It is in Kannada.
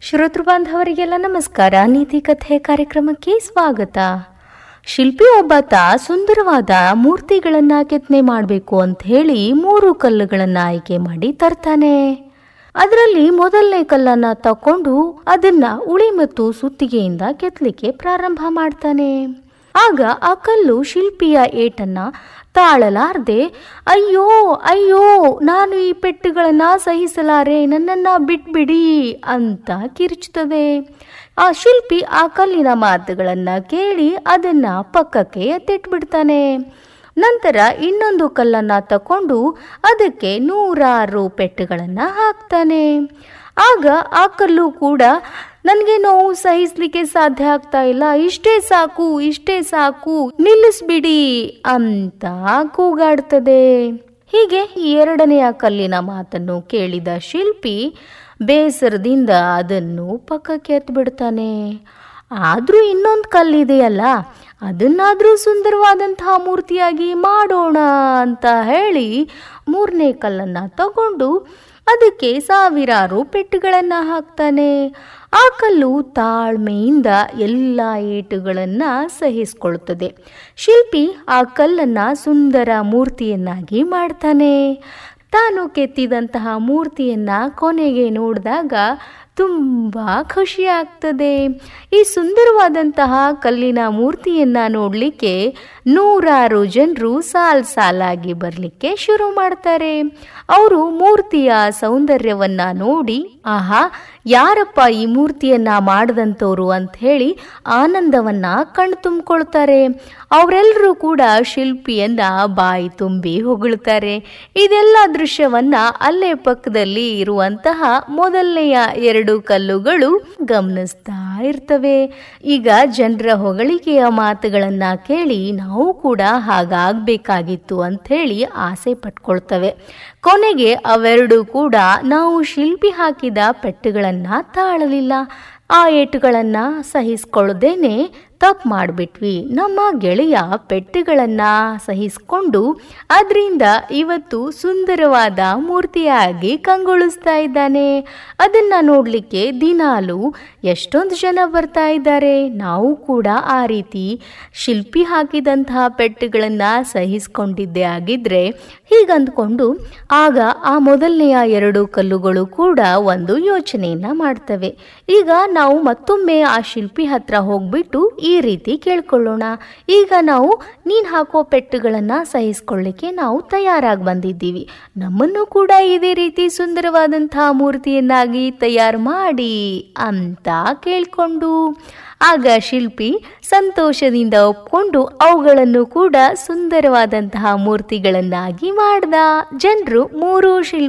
ಶ್ರೋತೃ ಬಾಂಧವರಿಗೆಲ್ಲ ನಮಸ್ಕಾರ ನೀತಿ ಕಥೆ ಕಾರ್ಯಕ್ರಮಕ್ಕೆ ಸ್ವಾಗತ ಶಿಲ್ಪಿ ಒಬ್ಬಾತ ಸುಂದರವಾದ ಮೂರ್ತಿಗಳನ್ನ ಕೆತ್ತನೆ ಮಾಡಬೇಕು ಅಂತ ಹೇಳಿ ಮೂರು ಕಲ್ಲುಗಳನ್ನ ಆಯ್ಕೆ ಮಾಡಿ ತರ್ತಾನೆ ಅದರಲ್ಲಿ ಮೊದಲನೇ ಕಲ್ಲನ್ನ ತಕೊಂಡು ಅದನ್ನ ಉಳಿ ಮತ್ತು ಸುತ್ತಿಗೆಯಿಂದ ಕೆತ್ತಲಿಕ್ಕೆ ಪ್ರಾರಂಭ ಮಾಡ್ತಾನೆ ಆಗ ಆ ಕಲ್ಲು ಶಿಲ್ಪಿಯ ಏಟನ್ನ ತಾಳಲಾರ್ದೆ ಅಯ್ಯೋ ಅಯ್ಯೋ ನಾನು ಈ ಪೆಟ್ಟುಗಳನ್ನ ಸಹಿಸಲಾರೆ ನನ್ನನ್ನ ಬಿಟ್ಬಿಡಿ ಅಂತ ಕಿರುಚುತ್ತದೆ ಆ ಶಿಲ್ಪಿ ಆ ಕಲ್ಲಿನ ಮಾತುಗಳನ್ನ ಕೇಳಿ ಅದನ್ನ ಪಕ್ಕಕ್ಕೆ ಎತ್ತಿಟ್ಬಿಡ್ತಾನೆ ನಂತರ ಇನ್ನೊಂದು ಕಲ್ಲನ್ನ ತಕೊಂಡು ಅದಕ್ಕೆ ನೂರಾರು ಪೆಟ್ಟುಗಳನ್ನ ಹಾಕ್ತಾನೆ ಆಗ ಆ ಕಲ್ಲು ಕೂಡ ನನಗೆ ನೋವು ಸಹಿಸ್ಲಿಕ್ಕೆ ಸಾಧ್ಯ ಆಗ್ತಾ ಇಲ್ಲ ಇಷ್ಟೇ ಸಾಕು ಇಷ್ಟೇ ಸಾಕು ನಿಲ್ಲಿಸ್ಬಿಡಿ ಅಂತ ಕೂಗಾಡ್ತದೆ ಹೀಗೆ ಎರಡನೆಯ ಕಲ್ಲಿನ ಮಾತನ್ನು ಕೇಳಿದ ಶಿಲ್ಪಿ ಬೇಸರದಿಂದ ಅದನ್ನು ಪಕ್ಕಕ್ಕೆ ಎತ್ಬಿಡ್ತಾನೆ ಆದರೂ ಇನ್ನೊಂದು ಕಲ್ಲಿದೆಯಲ್ಲ ಅದನ್ನಾದರೂ ಸುಂದರವಾದಂತಹ ಮೂರ್ತಿಯಾಗಿ ಮಾಡೋಣ ಅಂತ ಹೇಳಿ ಮೂರನೇ ಕಲ್ಲನ್ನು ತಗೊಂಡು ಅದಕ್ಕೆ ಸಾವಿರಾರು ಪೆಟ್ಟುಗಳನ್ನು ಹಾಕ್ತಾನೆ ಆ ಕಲ್ಲು ತಾಳ್ಮೆಯಿಂದ ಎಲ್ಲ ಏಟುಗಳನ್ನು ಸಹಿಸ್ಕೊಳ್ತದೆ ಶಿಲ್ಪಿ ಆ ಕಲ್ಲನ್ನು ಸುಂದರ ಮೂರ್ತಿಯನ್ನಾಗಿ ಮಾಡ್ತಾನೆ ತಾನು ಕೆತ್ತಿದಂತಹ ಮೂರ್ತಿಯನ್ನ ಕೊನೆಗೆ ನೋಡಿದಾಗ ತುಂಬ ಖುಷಿ ಆಗ್ತದೆ ಈ ಸುಂದರವಾದಂತಹ ಕಲ್ಲಿನ ಮೂರ್ತಿಯನ್ನ ನೋಡಲಿಕ್ಕೆ ನೂರಾರು ಜನರು ಸಾಲ್ ಸಾಲಾಗಿ ಬರಲಿಕ್ಕೆ ಶುರು ಮಾಡ್ತಾರೆ ಅವರು ಮೂರ್ತಿಯ ಸೌಂದರ್ಯವನ್ನ ನೋಡಿ ಆಹಾ ಯಾರಪ್ಪ ಈ ಮೂರ್ತಿಯನ್ನ ಮಾಡದಂಥವ್ರು ಅಂತ ಹೇಳಿ ಆನಂದವನ್ನ ಕಣ್ ತುಂಬಿಕೊಳ್ತಾರೆ ಅವರೆಲ್ಲರೂ ಕೂಡ ಶಿಲ್ಪಿಯನ್ನ ಬಾಯಿ ತುಂಬಿ ಹೊಗಳ್ತಾರೆ ಇದೆಲ್ಲ ದೃಶ್ಯವನ್ನ ಅಲ್ಲೇ ಪಕ್ಕದಲ್ಲಿ ಇರುವಂತಹ ಮೊದಲನೆಯ ಎರಡು ಕಲ್ಲುಗಳು ಗಮನಿಸ್ತಾ ಇರ್ತವೆ ಈಗ ಜನರ ಹೊಗಳಿಕೆಯ ಮಾತುಗಳನ್ನ ಕೇಳಿ ನಾವು ಕೂಡ ಹಾಗಾಗಬೇಕಾಗಿತ್ತು ಅಂತ ಹೇಳಿ ಆಸೆ ಪಟ್ಕೊಳ್ತವೆ ಕೊನೆಗೆ ಅವೆರಡು ಕೂಡ ನಾವು ಶಿಲ್ಪಿ ಹಾಕಿದ ಪೆಟ್ಟುಗಳನ್ನ ತಾಳಲಿಲ್ಲ ಆ ಏಟುಗಳನ್ನ ಸಹಿಸ್ಕೊಳ್ಳದೇನೆ ತಪ್ಪು ಮಾಡಿಬಿಟ್ವಿ ನಮ್ಮ ಗೆಳೆಯ ಪೆಟ್ಟುಗಳನ್ನ ಸಹಿಸ್ಕೊಂಡು ಅದರಿಂದ ಇವತ್ತು ಸುಂದರವಾದ ಮೂರ್ತಿಯಾಗಿ ಕಂಗೊಳಿಸ್ತಾ ಇದ್ದಾನೆ ಅದನ್ನ ನೋಡಲಿಕ್ಕೆ ದಿನಾಲು ಎಷ್ಟೊಂದು ಜನ ಬರ್ತಾ ಇದ್ದಾರೆ ನಾವು ಕೂಡ ಆ ರೀತಿ ಶಿಲ್ಪಿ ಹಾಕಿದಂತಹ ಪೆಟ್ಟುಗಳನ್ನ ಸಹಿಸ್ಕೊಂಡಿದ್ದೇ ಆಗಿದ್ರೆ ಹೀಗಂದ್ಕೊಂಡು ಆಗ ಆ ಮೊದಲನೆಯ ಎರಡು ಕಲ್ಲುಗಳು ಕೂಡ ಒಂದು ಯೋಚನೆಯನ್ನ ಮಾಡ್ತವೆ ಈಗ ನಾವು ಮತ್ತೊಮ್ಮೆ ಆ ಶಿಲ್ಪಿ ಹತ್ರ ಹೋಗ್ಬಿಟ್ಟು ಈ ರೀತಿ ಕೇಳ್ಕೊಳ್ಳೋಣ ಈಗ ನಾವು ನೀನು ಹಾಕೋ ಪೆಟ್ಟುಗಳನ್ನು ಸಹಿಸ್ಕೊಳ್ಳಿಕ್ಕೆ ನಾವು ತಯಾರಾಗಿ ಬಂದಿದ್ದೀವಿ ನಮ್ಮನ್ನು ಕೂಡ ಇದೇ ರೀತಿ ಸುಂದರವಾದಂತಹ ಮೂರ್ತಿಯನ್ನಾಗಿ ತಯಾರು ಮಾಡಿ ಅಂತ ಕೇಳ್ಕೊಂಡು ಆಗ ಶಿಲ್ಪಿ ಸಂತೋಷದಿಂದ ಒಪ್ಕೊಂಡು ಅವುಗಳನ್ನು ಕೂಡ ಸುಂದರವಾದಂತಹ ಮೂರ್ತಿಗಳನ್ನಾಗಿ ಮಾಡ್ದ ಜನರು ಮೂರು ಶಿಲ್ಪಿ